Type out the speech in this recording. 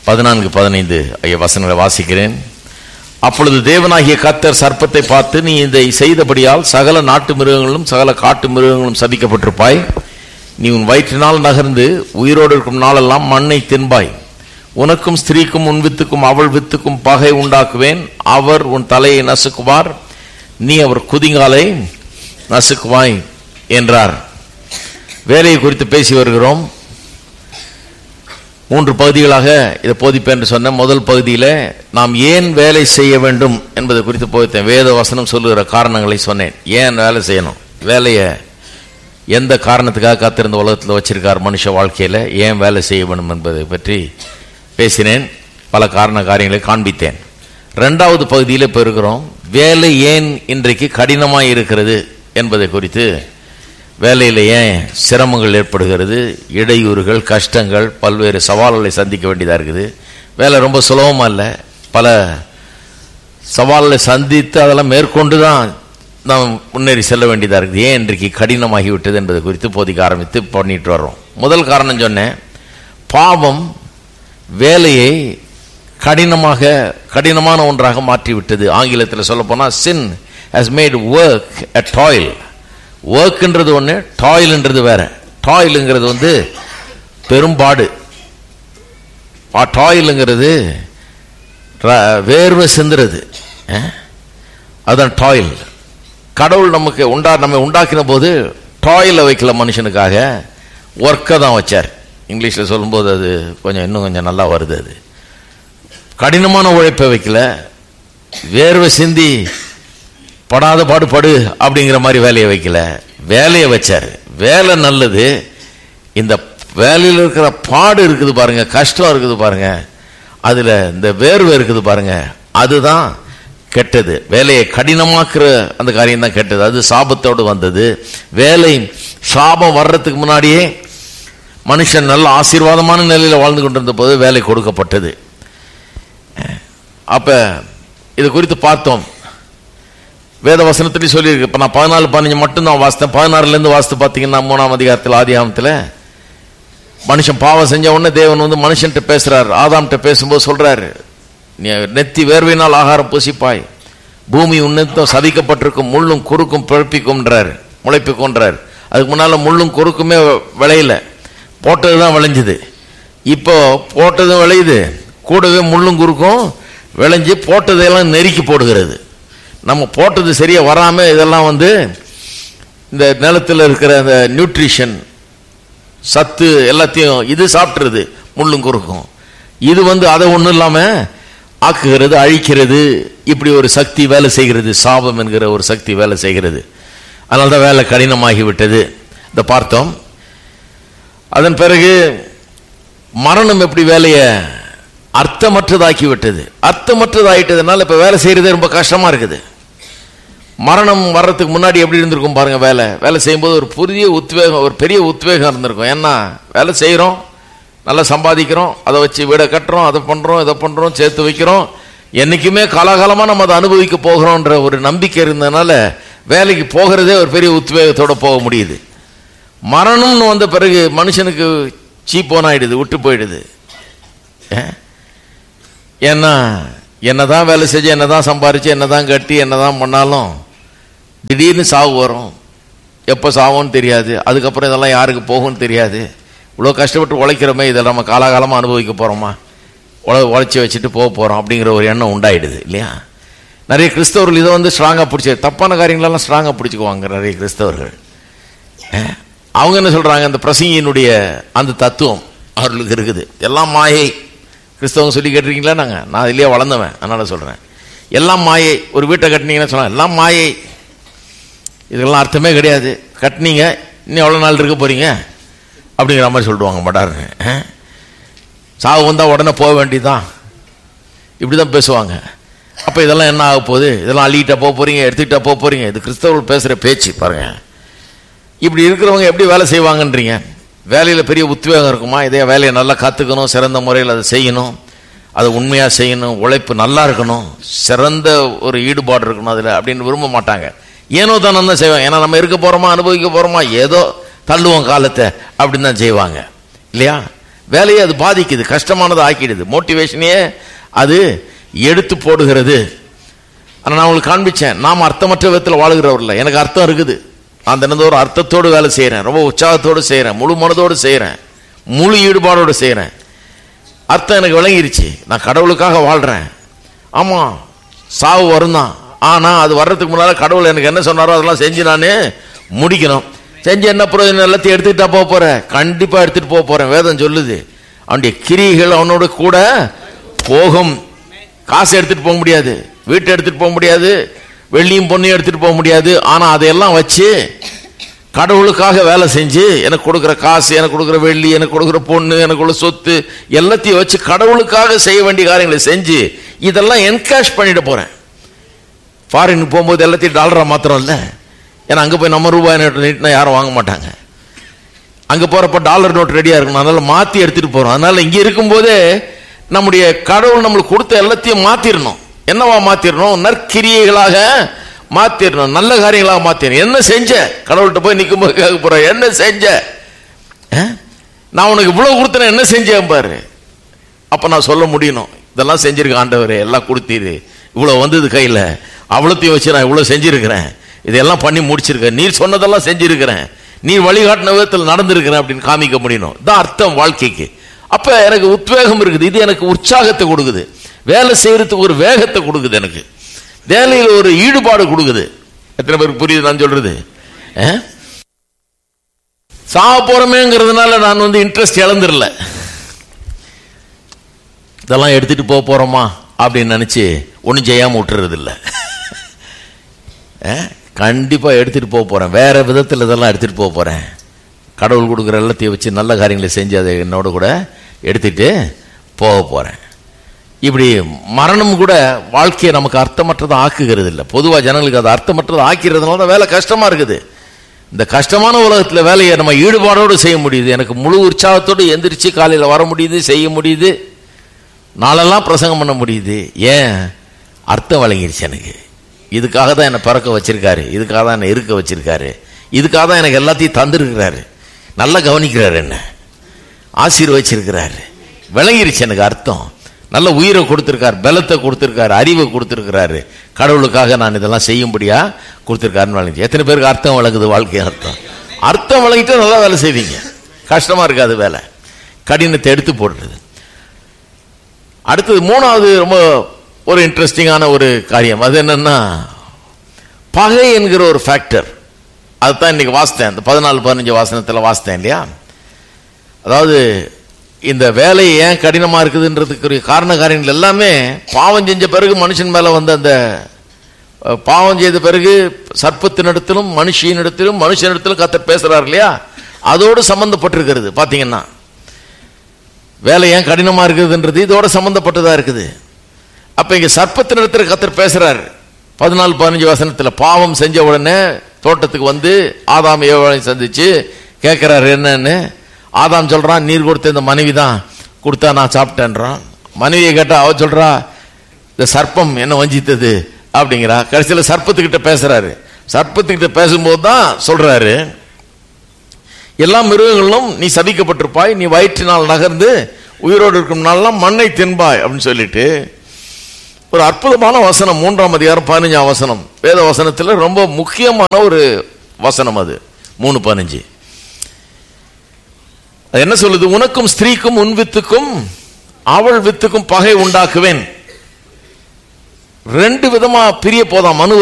பதினான்கு பதினைந்து ஐய வசனங்களை வாசிக்கிறேன் அப்பொழுது தேவனாகிய கர்த்தர் சர்ப்பத்தை பார்த்து நீ இதை செய்தபடியால் சகல நாட்டு மிருகங்களும் சகல காட்டு மிருகங்களும் சதிக்கப்பட்டிருப்பாய் நீ உன் வயிற்றினால் நகர்ந்து உயிரோடு இருக்கும் நாளெல்லாம் மண்ணை தின்பாய் உனக்கும் ஸ்திரீக்கும் உன் வித்துக்கும் அவள் வித்துக்கும் பகை உண்டாக்குவேன் அவர் உன் தலையை நசுக்குவார் நீ அவர் குதிங்காலை நசுக்குவாய் என்றார் வேலையை குறித்து பேசி வருகிறோம் மூன்று பகுதிகளாக இதை போதிப்பேன் என்று சொன்ன முதல் பகுதியில் நாம் ஏன் வேலை செய்ய வேண்டும் என்பது குறித்து போதித்தேன் வேத வசனம் சொல்லுகிற காரணங்களை சொன்னேன் ஏன் வேலை செய்யணும் வேலையை எந்த காரணத்துக்காக காத்திருந்த உலகத்தில் வச்சிருக்கார் மனுஷ வாழ்க்கையில் ஏன் வேலை செய்ய வேண்டும் என்பதை பற்றி பேசினேன் பல காரண காரியங்களை காண்பித்தேன் ரெண்டாவது பகுதியில் இப்போ இருக்கிறோம் வேலை ஏன் இன்றைக்கு கடினமாக இருக்கிறது என்பதை குறித்து வேலையில் ஏன் சிரமங்கள் ஏற்படுகிறது இடையூறுகள் கஷ்டங்கள் பல்வேறு சவால்களை சந்திக்க வேண்டியதாக இருக்குது வேலை ரொம்ப சுலபமாக இல்லை பல சவால்களை சந்தித்து அதெல்லாம் மேற்கொண்டு தான் நாம் முன்னேறி செல்ல வேண்டியதாக இருக்குது ஏன் இன்றைக்கு கடினமாகி விட்டது என்பது குறித்து போதிக்க ஆரம்பித்து பண்ணிட்டு வர்றோம் முதல் காரணம் சொன்னேன் பாவம் வேலையை கடினமாக கடினமான ஒன்றாக மாற்றி விட்டது ஆங்கிலத்தில் சொல்ல போனால் sin has made work a toil ஒர்க்ன்றது ஒன்று டாயில்ன்றது வேற டாயிலுங்கிறது வந்து பெரும்பாடு டாயிலுங்கிறது வேர்வை சிந்துறது அதுதான் டாயில் கடவுள் நமக்கு உண்டா நம்ம உண்டாக்கின போது டாயில வைக்கல மனுஷனுக்காக ஒர்க்கை தான் வச்சார் இங்கிலீஷில் சொல்லும்போது அது கொஞ்சம் இன்னும் கொஞ்சம் நல்லா வருது அது கடினமான உழைப்பை வைக்கல வேர்வை சிந்தி படாத பாடுபடு அப்படிங்கிற மாதிரி வேலையை வைக்கல வேலையை வச்சார் வேலை நல்லது இந்த வேலையில் இருக்கிற பாடு இருக்குது பாருங்க கஷ்டம் இருக்குது பாருங்க அதுல இந்த வேர்வை இருக்குது பாருங்க அதுதான் கெட்டது வேலையை கடினமாக்குற அந்த காரியம் தான் கெட்டது அது சாபத்தோடு வந்தது வேலை சாபம் வர்றதுக்கு முன்னாடியே மனுஷன் நல்ல ஆசீர்வாதமான நிலையில் வாழ்ந்து கொண்டிருந்த போது வேலை கொடுக்கப்பட்டது அப்ப இது குறித்து பார்த்தோம் வேத வசனத்திலையும் சொல்லியிருக்கு இப்போ நான் பதினாலு பதினஞ்சு மட்டும் தான் வாசித்தேன் பதினாறுலேருந்து வாசித்து பார்த்தீங்கன்னா மூணாம் அதிகாரத்தில் ஆதி ஆகமத்தில் மனுஷன் பாவம் செஞ்ச உடனே தேவன் வந்து மனுஷன்ட்ட பேசுறாரு ஆதாம்கிட்ட பேசும்போது சொல்றாரு நீ நெத்தி வேர்வையினால் ஆகாரம் பூசிப்பாய் பூமி உன்னத்தம் சதிக்கப்பட்டிருக்கும் முள்ளும் குறுக்கும் பிழப்பிக்கும்ன்றார் முளைப்பிக்கும்ன்றார் அதுக்கு முன்னால முள்ளும் குறுக்குமே விளையல போட்டது தான் விளைஞ்சுது இப்போ போட்டதும் விளையுது கூடவே முள்ளும் குறுக்கும் விளைஞ்சு போட்டதையெல்லாம் நெருக்கி போடுகிறது நம்ம போட்டது சரியா வராம இதெல்லாம் வந்து இந்த நிலத்தில் இருக்கிற அந்த நியூட்ரிஷன் சத்து எல்லாத்தையும் இது சாப்பிட்றது முள்ளும் குறுக்கும் இது வந்து அதை ஒன்றும் இல்லாமல் ஆக்குகிறது அழிக்கிறது இப்படி ஒரு சக்தி வேலை செய்கிறது சாபம் என்கிற ஒரு சக்தி வேலை செய்கிறது அதனால தான் வேலை கடினமாகி விட்டது இதை பார்த்தோம் அதன் பிறகு மரணம் எப்படி வேலையை அர்த்தமற்றதாக்கி விட்டது அர்த்தமற்றதாயிட்டதுனால இப்போ வேலை செய்யறதே ரொம்ப கஷ்டமா இருக்குது மரணம் வர்றதுக்கு முன்னாடி எப்படி இருந்திருக்கும் பாருங்க வேலை வேலை செய்யும்போது ஒரு புதிய உத்வேகம் ஒரு பெரிய உத்வேகம் இருந்திருக்கும் ஏன்னா வேலை செய்கிறோம் நல்லா சம்பாதிக்கிறோம் அதை வச்சு வீடை கட்டுறோம் அதை பண்ணுறோம் இதை பண்ணுறோம் சேர்த்து வைக்கிறோம் என்றைக்குமே காலாகாலமாக நம்ம அதை அனுபவிக்க போகிறோன்ற ஒரு நம்பிக்கை இருந்ததுனால வேலைக்கு போகிறதே ஒரு பெரிய உத்வேகத்தோட போக முடியுது மரணம்னு வந்த பிறகு மனுஷனுக்கு சீப்போன் ஆயிடுது விட்டு போயிடுது ஏன்னா என்னதான் வேலை செஞ்சு என்னதான் சம்பாரிச்சு என்னதான் கட்டி என்னதான் பண்ணாலும் திடீர்னு சாவு வரும் எப்போ சாவோன்னு தெரியாது அதுக்கப்புறம் இதெல்லாம் யாருக்கு போகும்னு தெரியாது இவ்வளோ கஷ்டப்பட்டு உழைக்கிறோமே இதை நம்ம காலாகாலமாக அனுபவிக்க போகிறோமா உழ உழைச்சி வச்சுட்டு போக போகிறோம் அப்படிங்கிற ஒரு எண்ணம் உண்டாயிடுது இல்லையா நிறைய கிறிஸ்தவர்கள் இதை வந்து ஸ்ட்ராங்காக பிடிச்சி தப்பான காரியங்களெல்லாம் ஸ்ட்ராங்காக பிடிச்சிக்குவாங்க நிறைய கிறிஸ்தவர்கள் அவங்க என்ன சொல்கிறாங்க அந்த பிரசங்கியினுடைய அந்த தத்துவம் அவர்களுக்கு இருக்குது எல்லாம் மாயை கிறிஸ்தவங்க சொல்லி கேட்டிருக்கீங்களா நாங்கள் நான் இதுலேயே வளர்ந்தவன் அதனால் சொல்கிறேன் எல்லாம் மாயை ஒரு வீட்டை கட்டினீங்கன்னு சொன்னால் எல்லாம் மாயை இதெல்லாம் அர்த்தமே கிடையாது கட்டினீங்க இன்னும் எவ்வளோ நாள் இருக்க போகிறீங்க அப்படிங்கிற மாதிரி சொல்லிடுவாங்க மடார்னு சாவு வந்தால் உடனே போக வேண்டியதுதான் இப்படி தான் பேசுவாங்க அப்போ இதெல்லாம் என்ன ஆக போகுது இதெல்லாம் அள்ளிக்கிட்டா போக போகிறீங்க எடுத்துக்கிட்டா போக போகிறீங்க இது கிறிஸ்தவர்கள் பேசுகிற பேச்சு பாருங்கள் இப்படி இருக்கிறவங்க எப்படி வேலை செய்வாங்கன்றீங்க வேலையில் பெரிய உத்வேகம் இருக்குமா இதே வேலையை நல்லா கற்றுக்கணும் சிறந்த முறையில் அதை செய்யணும் அதை உண்மையாக செய்யணும் உழைப்பு நல்லா இருக்கணும் சிறந்த ஒரு ஈடுபாடு இருக்கணும் அதில் அப்படின்னு விரும்ப மாட்டாங்க ஏனோ தானே தான் செய்வாங்க ஏன்னா நம்ம இருக்க போகிறோமா அனுபவிக்க போகிறோமா ஏதோ தள்ளுவோம் காலத்தை அப்படின்னு தான் செய்வாங்க இல்லையா வேலையை அது பாதிக்குது கஷ்டமானதை ஆக்கிடுது மோட்டிவேஷனையே அது எடுத்து போடுகிறது ஆனா நான் உங்களுக்கு காண்பிச்சேன் நாம் அர்த்தமற்ற விதத்தில் வாழுகிறவர் இல்லை எனக்கு அர்த்தம் இருக்குது நான் தினந்தோறும் அர்த்தத்தோடு வேலை செய்கிறேன் ரொம்ப உற்சாகத்தோடு செய்கிறேன் முழு மனதோடு செய்கிறேன் முழு ஈடுபாடோடு செய்கிறேன் அர்த்தம் எனக்கு விளங்கிருச்சு நான் கடவுளுக்காக வாழ்கிறேன் ஆமாம் சாவு வரும் தான் ஆனால் அது வர்றதுக்கு முன்னால் கடவுள் எனக்கு என்ன சொன்னாரோ அதெல்லாம் செஞ்சு நான் முடிக்கணும் செஞ்சு என்ன பிரயோஜனம் எல்லாத்தையும் எடுத்துக்கிட்டா போக போகிறேன் கண்டிப்பாக எடுத்துகிட்டு போக போகிறேன் வேதம் சொல்லுது அவனுடைய கிரிகள் அவனோட கூட போகும் காசு எடுத்துட்டு போக முடியாது வீட்டை எடுத்துட்டு போக முடியாது வெள்ளியும் பொண்ணையும் எடுத்துட்டு போக முடியாது ஆனா அதையெல்லாம் வச்சு கடவுளுக்காக வேலை செஞ்சு எனக்கு கொடுக்குற காசு எனக்கு கொடுக்குற வெள்ளி எனக்கு கொடுக்குற பொண்ணு எனக்கு உள்ள சொத்து எல்லாத்தையும் வச்சு கடவுளுக்காக செய்ய வேண்டிய காரியங்களை செஞ்சு இதெல்லாம் என்கேஷ் பண்ணிட போறேன் ஃபாரின் போகும்போது எல்லாத்தையும் டாலரா மாத்திரம் இல்லை ஏன்னா அங்கே போய் நம்ம ரூபாய் நோட்டு நீட்டினா யாரும் வாங்க மாட்டாங்க அங்கே போகிறப்ப டாலர் நோட் ரெடியாக இருக்கணும் அதனால மாற்றி எடுத்துகிட்டு போகிறோம் அதனால இங்கே இருக்கும்போதே நம்முடைய கடவுள் நம்மளுக்கு கொடுத்த எல்லாத்தையும் மாற்றிடணும் என்னவா மாற்றிடணும் நற்கிரியைகளாக மாற்றிடணும் நல்ல காரியங்களாக மாற்றிடணும் என்ன செஞ்ச கடவுள்கிட்ட போய் நிற்கும்போது கேட்க போகிறேன் என்ன செஞ்ச ஆ? நான் உனக்கு இவ்வளோ கொடுத்தேன் என்ன செஞ்சேன் பாரு அப்போ நான் சொல்ல முடியணும் இதெல்லாம் செஞ்சிருக்க ஆண்டவரே எல்லாம் கொடுத்தீரு இவ்வளோ வந்தது கையில் அவ்வளோத்தையும் வச்சு நான் இவ்வளோ செஞ்சிருக்கிறேன் இதெல்லாம் பண்ணி முடிச்சிருக்கேன் நீர் சொன்னதெல்லாம் செஞ்சிருக்கிறேன் நீ வழிகாட்டின விதத்தில் நடந்திருக்கிறேன் அப்படின்னு காமிக்க முடியணும் இதான் அர்த்தம் வாழ்க்கைக்கு அப்ப எனக்கு உத்வேகம் இருக்குது இது எனக்கு உற்சாகத்தை கொடுக்குது வேலை செய்யறதுக்கு ஒரு வேகத்தை கொடுக்குது எனக்கு வேலையில் ஒரு ஈடுபாடு கொடுக்குது எத்தனை பேருக்கு புரியுது நான் சொல்றது ஆ? சாக போறமேங்கிறதுனால நான் வந்து இன்ட்ரெஸ்ட் இழந்துடல இதெல்லாம் எடுத்துட்டு போக போறோமா அப்படின்னு நினைச்சு ஒன்றும் செய்யாம விட்டுறது இல்லை கண்டிப்பா எடுத்துட்டு போக போறேன் வேற விதத்தில் இதெல்லாம் எடுத்துட்டு போக போறேன் கடவுள் கொடுக்குற எல்லாத்தையும் வச்சு நல்ல காரியங்களை செஞ்சு அதை என்னோட கூட எடுத்துட்டு போக போறேன் இப்படி மரணம் கூட வாழ்க்கையை நமக்கு அர்த்தமற்றதை ஆக்குகிறது இல்லை பொதுவாக ஜனங்களுக்கு அது அர்த்தமற்றதை ஆக்கிறதுனால தான் வேலை கஷ்டமா இருக்குது இந்த கஷ்டமான உலகத்தில் வேலையை நம்ம ஈடுபாடோடு செய்ய முடியுது எனக்கு முழு உற்சாகத்தோடு எந்திரிச்சு காலையில் வர முடியுது செய்ய முடியுது நாளெல்லாம் பிரசங்கம் பண்ண முடியுது ஏன் அர்த்தம் வழங்கிருச்சு எனக்கு இதுக்காக தான் என்னை பிறக்க வச்சிருக்காரு இதுக்காக தான் என்னை இருக்க வச்சிருக்காரு இதுக்காக தான் எனக்கு எல்லாத்தையும் தந்திருக்கிறாரு நல்லா கவனிக்கிறாரு என்ன ஆசீர்வச்சிருக்கிறாரு விளங்கிருச்சு எனக்கு அர்த்தம் நல்ல உயிரை கொடுத்திருக்காரு பலத்தை கொடுத்திருக்காரு அறிவை கொடுத்திருக்கிறாரு கடவுளுக்காக நான் இதெல்லாம் செய்யும்படியா கொடுத்திருக்காருன்னு விளங்கிச்சு எத்தனை பேருக்கு அர்த்தம் விளங்குது வாழ்க்கை அர்த்தம் அர்த்தம் விளங்கிட்டு நல்லா வேலை செய்வீங்க கஷ்டமா இருக்காது வேலை கடினத்தை எடுத்து போடுறது அடுத்தது மூணாவது ரொம்ப ஒரு இன்ட்ரெஸ்டிங்கான ஒரு காரியம் அது என்னன்னா பகை என்கிற ஒரு ஃபேக்டர் அதுதான் இன்னைக்கு வாசித்தேன் இந்த பதினாலு பதினஞ்சு வாசனத்தில் வாசித்தேன் இல்லையா அதாவது இந்த வேலை ஏன் கடினமா இருக்குதுன்றதுக்குரிய காரண காரியங்கள் எல்லாமே பாவம் செஞ்ச பிறகு மனுஷன் மேல வந்த அந்த அஹ், பாவம் செய்த பிறகு சர்ப்பத்தினிடத்திலும் மனுஷியினிடத்திலும் மனுஷனிடத்திலும் கத்தர் பேசுறாரு இல்லையா அதோடு சம்பந்தப்பட்டிருக்கிறது பாத்தீங்கன்னா வேலை ஏன் கடினமா இருக்குதுன்றது இதோட சம்பந்தப்பட்டதா இருக்குது அப்ப இங்க சர்ப்பத்தினிடத்தில் கத்தர் பேசுறாரு பதினாலு பதினஞ்சு வசனத்துல பாவம் செஞ்ச உடனே தோட்டத்துக்கு வந்து ஆதாம் ஏவாளை சந்திச்சு கேட்கிறாரு என்னன்னு ஆதாம் சொல்றான் நீர் கொடுத்த இந்த மனைவி தான் கொடுத்தா நான் சாப்பிட்டேன்றான் மனைவியை கேட்டா அவ சொல்றா இந்த சர்ப்பம் என்ன வஞ்சித்தது அப்படிங்கிறா கடைசியில சர்ப்பத்துக்கிட்ட பேசுறாரு சர்ப்பத்துக்கிட்ட பேசும்போது தான் சொல்றாரு எல்லா மிருகங்களும் நீ சபிக்கப்பட்டிருப்பாய் நீ வயிற்றினால் நகர்ந்து உயிரோடு இருக்கும் நாளெல்லாம் மண்ணை தின்பாய் அப்படின்னு சொல்லிட்டு ஒரு அற்புதமான வசனம் மூன்றாம் அதிகாரம் பதினஞ்சாம் வசனம் வேத வசனத்தில் ரொம்ப முக்கியமான ஒரு வசனம் அது மூணு பதினஞ்சு அது என்ன சொல்லுது உனக்கும் ஸ்திரீக்கும் உன் வித்துக்கும் அவள் வித்துக்கும் பகை உண்டாக்குவேன் ரெண்டு விதமா பிரிய போதாம் மனு